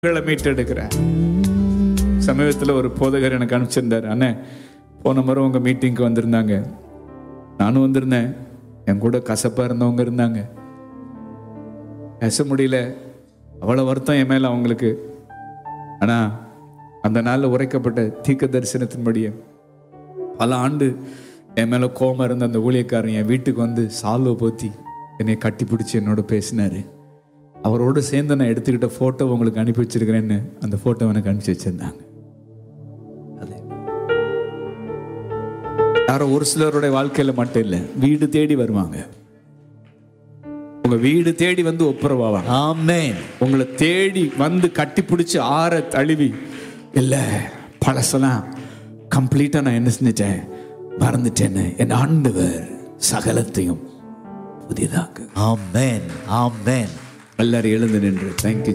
உங்களை மீட்டெடுக்கிறேன் சமீபத்தில் ஒரு போதகர் எனக்கு அனுப்பிச்சிருந்தார் அண்ணே போன முறை உங்கள் மீட்டிங்க்கு வந்திருந்தாங்க நானும் வந்திருந்தேன் என் கூட கசப்பாக இருந்தவங்க இருந்தாங்க பேச முடியல அவ்வளோ வருத்தம் என் மேலே அவங்களுக்கு ஆனால் அந்த நாளில் உரைக்கப்பட்ட தீக்க தரிசனத்தின்படியே பல ஆண்டு என் மேலே கோபம் இருந்த அந்த ஊழியக்காரன் என் வீட்டுக்கு வந்து சால்வை போத்தி என்னை கட்டி பிடிச்சி என்னோட பேசினாரு அவரோடு சேர்ந்து நான் எடுத்துக்கிட்ட ஃபோட்டோ உங்களுக்கு அனுப்பி வச்சிருக்கிறேன்னு அந்த ஃபோட்டோ எனக்கு அனுப்பிச்சு வச்சிருந்தாங்க அது யாரோ ஒரு சிலருடைய வாழ்க்கையில மட்டும் இல்லை வீடு தேடி வருவாங்க உங்க வீடு தேடி வந்து ஒப்புரவாவாங்க Amen. உங்களை தேடி வந்து கட்டி பிடிச்சி ஆற தழுவி இல்லை பழசெல்லாம் கம்ப்ளீட்டாக நான் என்ன செஞ்சிட்டேன் மறந்துட்டேன்னு என் ஆண்டவர் சகலத்தையும் புதிதாக Amen. Amen. எல்லாரும் எழுந்து நின்று தேங்க்யூ